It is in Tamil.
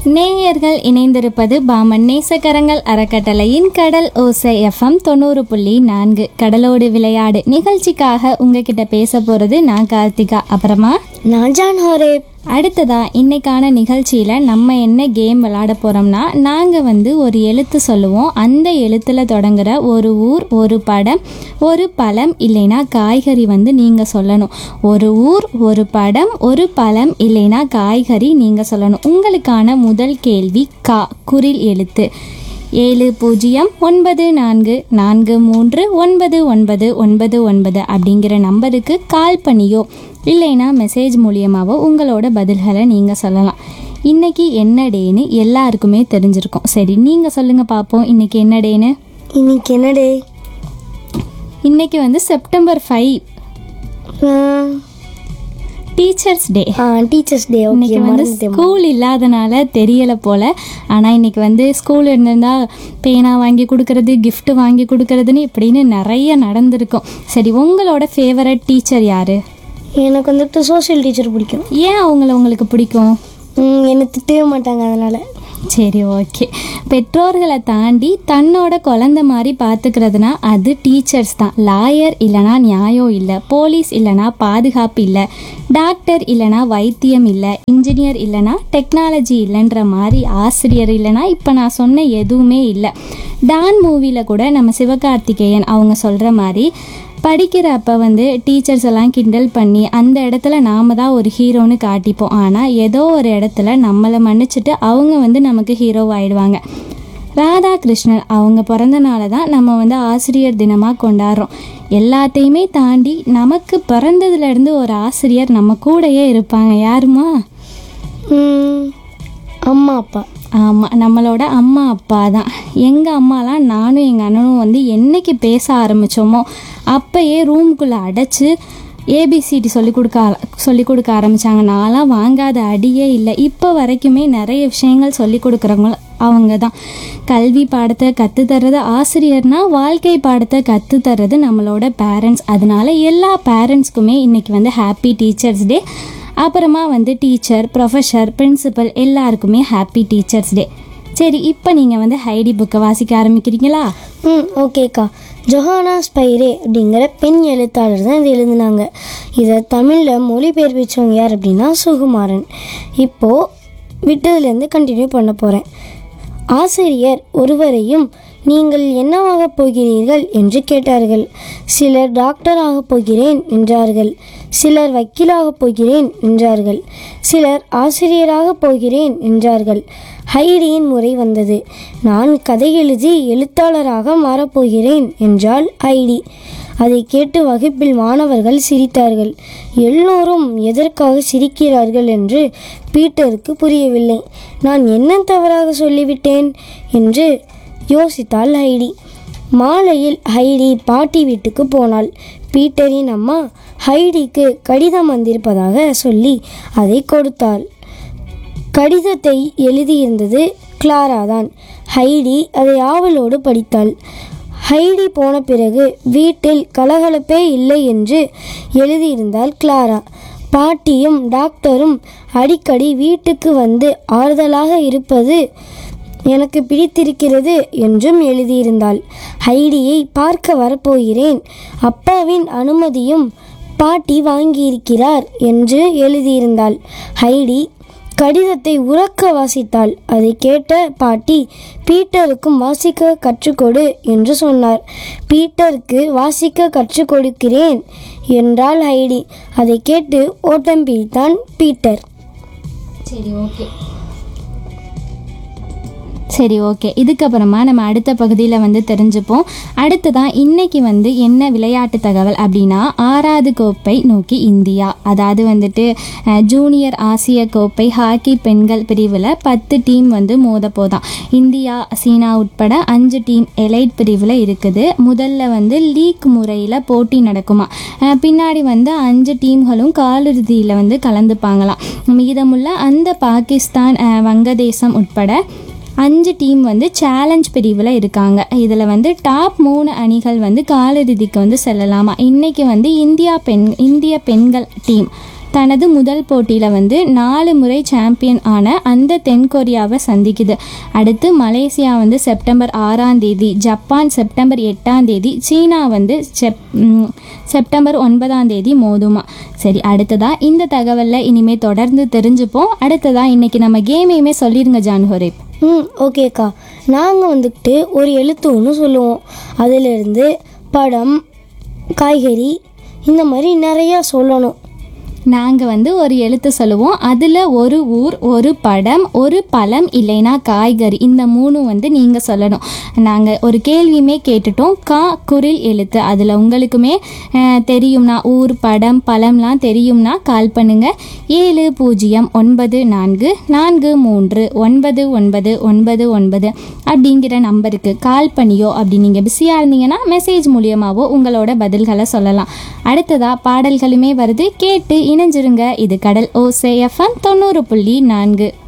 நேயர்கள் இணைந்திருப்பது பாமன் நேசக்கரங்கள் அறக்கட்டளையின் கடல் ஓசை எஃப்எம் தொண்ணூறு புள்ளி நான்கு கடலோடு விளையாடு நிகழ்ச்சிக்காக உங்ககிட்ட பேச போறது நான் கார்த்திகா அப்புறமா நான் ஜான் ஹோரே அடுத்ததா இன்னைக்கான நிகழ்ச்சியில நம்ம என்ன கேம் விளையாட போறோம்னா நாங்க வந்து ஒரு எழுத்து சொல்லுவோம் அந்த எழுத்துல தொடங்குற ஒரு ஊர் ஒரு படம் ஒரு பழம் இல்லைன்னா காய்கறி வந்து நீங்க சொல்லணும் ஒரு ஊர் ஒரு படம் ஒரு பழம் இல்லைன்னா காய்கறி நீங்க சொல்லணும் உங்களுக்கான முதல் கேள்வி கா குரில் எழுத்து ஏழு பூஜ்ஜியம் ஒன்பது நான்கு நான்கு மூன்று ஒன்பது ஒன்பது ஒன்பது ஒன்பது அப்படிங்கிற நம்பருக்கு கால் பண்ணியோ இல்லைன்னா மெசேஜ் மூலியமாவோ உங்களோட பதில்களை நீங்கள் சொல்லலாம் இன்னைக்கு என்ன டேன்னு எல்லாருக்குமே தெரிஞ்சிருக்கும் சரி நீங்கள் சொல்லுங்கள் பார்ப்போம் இன்னைக்கு என்ன டேன்னு இன்னைக்கு என்ன டே இன்னைக்கு வந்து September five teachers day teachers day okay இன்னைக்கு வந்து மறந்துட்டேன் ஸ்கூல் இல்லாதனால தெரியல போல ஆனால் இன்னைக்கு வந்து ஸ்கூல் இருந்திருந்தா பேனா வாங்கி கொடுக்கறது gift வாங்கி கொடுக்கறதுன்னு இப்படின்னு நிறைய நடந்திருக்கும் சரி உங்களோட ஃபேவரட் டீச்சர் யாரு எனக்கு வந்துட்டு சோஷியல் டீச்சர் பிடிக்கும் ஏன் அவங்கள உங்களுக்கு பிடிக்கும் ம், என்னை திட்டவே மாட்டாங்க அதனால சரி ஓகே பெற்றோர்களை தாண்டி தன்னோட குழந்த மாதிரி பார்த்துக்கிறதுனா அது டீச்சர்ஸ் தான் லாயர் இல்லைனா நியாயம் இல்லை போலீஸ் இல்லைனா பாதுகாப்பு இல்லை டாக்டர் இல்லைனா வைத்தியம் இல்லை இன்ஜினியர் இல்லைனா டெக்னாலஜி இல்லைன்ற மாதிரி ஆசிரியர் இல்லைனா இப்போ நான் சொன்ன எதுவுமே இல்லை டான் மூவியில் கூட நம்ம சிவகார்த்திகேயன் அவங்க சொல்கிற மாதிரி படிக்கிறப்ப வந்து டீச்சர்ஸ் எல்லாம் கிண்டல் பண்ணி அந்த இடத்துல நாம தான் ஒரு ஹீரோன்னு காட்டிப்போம் ஆனால் ஏதோ ஒரு இடத்துல நம்மளை மன்னிச்சுட்டு அவங்க வந்து நமக்கு ஹீரோ ஆயிடுவாங்க ராதாகிருஷ்ணன் அவங்க பிறந்தனால தான் நம்ம வந்து ஆசிரியர் தினமாக கொண்டாடுறோம் எல்லாத்தையுமே தாண்டி நமக்கு பிறந்ததுலேருந்து ஒரு ஆசிரியர் நம்ம கூடயே இருப்பாங்க யாருமா ம், அம்மா அப்பா ஆமாம் நம்மளோட அம்மா அப்பா தான் எங்கள் அம்மாலாம் நானும் எங்கள் அண்ணனும் வந்து என்னைக்கு பேச ஆரம்பித்தோமோ அப்பயே ரூமுக்குள்ளே அடைச்சி ஏபிசிடி சொல்லி கொடுக்க சொல்லி கொடுக்க ஆரம்பித்தாங்க நான்லாம் வாங்காத அடியே இல்லை இப்போ வரைக்குமே நிறைய விஷயங்கள் சொல்லி கொடுக்குறவங்க அவங்க தான் கல்வி பாடத்தை கற்றுத்தர்றது ஆசிரியர்னா வாழ்க்கை பாடத்தை கற்றுத்தர்றது நம்மளோட பேரண்ட்ஸ் அதனால எல்லா பேரண்ட்ஸ்க்குமே இன்றைக்கி வந்து ஹாப்பி டீச்சர்ஸ் டே அப்புறமா வந்து டீச்சர் ப்ரொஃபஸர் பிரின்சிபல் எல்லாருக்குமே ஹாப்பி டீச்சர்ஸ் டே சரி இப்போ நீங்கள் வந்து ஹைடி புக்கை வாசிக்க ஆரம்பிக்கிறீங்களா ம் ஓகேக்கா ஜொஹானா ஸ்பைரே அப்படிங்கிற பெண் எழுத்தாளர் தான் இது எழுதினாங்க இதை தமிழில் மொழிபெயர்ப்பிச்சவங்க யார் அப்படின்னா சுகுமாரன் இப்போது விட்டதுலேருந்து கண்டினியூ பண்ண போகிறேன் ஆசிரியர் ஒருவரையும் நீங்கள் என்னவாகப் போகிறீர்கள் என்று கேட்டார்கள் சிலர் டாக்டர் ஆகப் போகிறேன் என்றார்கள் சிலர் வக்கீலாகப் போகிறேன் என்றார்கள் சிலர் ஆசிரியராகப் போகிறேன் என்றார்கள் ஹைடியின் முறை வந்தது நான் கதை எழுதி எழுத்தாளராக மாறப்போகிறேன் என்றாள் ஹைடி அதை கேட்டு வகுப்பில் மாணவர்கள் சிரித்தார்கள் எல்லோரும் எதற்காக சிரிக்கிறார்கள் என்று பீட்டருக்கு புரியவில்லை நான் என்ன தவறாக சொல்லிவிட்டேன் என்று யோசித்தாள் ஹைடி மாலையில் ஹைடி பாட்டி வீட்டுக்கு போனாள் பீட்டரின் அம்மா ஹைடிக்கு கடிதம் வந்திருப்பதாக சொல்லி அதை கொடுத்தாள் கடிதத்தை எழுதியிருந்தது கிளாரா தான் ஹைடி அதை ஆவலோடு படித்தாள் ஹைடி போன பிறகு வீட்டில் கலகலப்பே இல்லை என்று எழுதியிருந்தாள் கிளாரா பாட்டியும் டாக்டரும் அடிக்கடி வீட்டுக்கு வந்து ஆறுதலாக இருப்பது எனக்கு பிடித்திருக்கிறது என்றும் எழுதியிருந்தாள் ஹைடியை பார்க்க வரப்போகிறேன் அப்பாவின் அனுமதியும் பாட்டி வாங்கியிருக்கிறார் என்று எழுதியிருந்தாள் ஹைடி கடிதத்தை உறக்க வாசித்தாள் அதை கேட்ட பாட்டி பீட்டருக்கும் வாசிக்க கற்றுக்கொடு என்று சொன்னார் பீட்டருக்கு வாசிக்க கற்றுக் கொடுக்கிறேன் என்றாள் ஹைடி அதை கேட்டு ஓட்டம் பிடித்தான் பீட்டர் சரி ஓகே சரி ஓகே இதுக்கப்புறமா நம்ம அடுத்த பகுதியில் வந்து தெரிஞ்சுப்போம் அடுத்ததான் இன்னைக்கு வந்து என்ன விளையாட்டு தகவல் அப்படின்னா ஆறாவது கோப்பை நோக்கி இந்தியா அதாவது வந்துட்டு அஹ், ஜூனியர் ஆசிய கோப்பை ஹாக்கி பெண்கள் பிரிவில் பத்து டீம் வந்து மோத போதாம் இந்தியா சீனா உட்பட அஞ்சு டீம் எலைட் பிரிவில் இருக்குது முதல்ல வந்து லீக் முறையில் போட்டி நடக்குமா அஹ், பின்னாடி வந்து அஞ்சு டீம்களும் காலிறுதியில் வந்து கலந்துப்பாங்களாம் மீதமுள்ள அந்த பாகிஸ்தான் அஹ், வங்கதேசம் உட்பட அஞ்சு டீம் வந்து சேலஞ்ச் பிரிவில் இருக்காங்க இதில் வந்து டாப் மூணு அணிகள் வந்து காலிறுதிக்கு வந்து செல்லலாமா இன்னைக்கு வந்து இந்தியா பெண் இந்திய பெண்கள் டீம் தனது முதல் போட்டியில் வந்து நாலு முறை சாம்பியன் ஆன அந்த தென்கொரியாவை சந்திக்குது அடுத்து மலேசியா வந்து செப்டம்பர் ஆறாம் தேதி ஜப்பான் செப்டம்பர் எட்டாம் தேதி சீனா வந்து செப் ம், செப்டம்பர் ஒன்பதாம் தேதி மோதுமா சரி அடுத்ததா இந்த தகவலில் இனிமேல் தொடர்ந்து தெரிஞ்சுப்போம் அடுத்ததா இன்னைக்கு நம்ம கேமையுமே சொல்லிடுங்க ஜான்ஹோரேப் ம் ஓகேக்கா நாங்கள் வந்துக்கிட்டு ஒரு எழுத்து ஒன்று சொல்லுவோம் அதிலிருந்து படம் காய்கறி இந்த மாதிரி நிறையா சொல்லணும் நாங்கள் வந்து ஒரு எழுத்து சொல்லுவோம் அதில் ஒரு ஊர் ஒரு படம் ஒரு பழம் இல்லைன்னா காய்கறி இந்த மூணும் வந்து நீங்கள் சொல்லணும் நாங்கள் ஒரு கேள்வியுமே கேட்டுட்டோம் கா குரில் எழுத்து அதில் உங்களுக்குமே அஹ், தெரியும்னா ஊர் படம் பழம்லாம் தெரியும்னா கால் பண்ணுங்க ஏழு பூஜ்ஜியம் ஒன்பது நான்கு நான்கு மூன்று ஒன்பது ஒன்பது ஒன்பது ஒன்பது அப்படிங்கிற நம்பருக்கு கால் பண்ணியோ அப்படி நீங்கள் பிஸியாக இருந்தீங்கன்னா மெசேஜ் மூலியமாகவோ உங்களோட பதில்களை சொல்லலாம் அடுத்ததா பாடல்களுமே வருது கேட்டு இணைஞ்சிருங்க இது கடல் ஓசே எஃப்எம் தொண்ணூறு புள்ளி நான்கு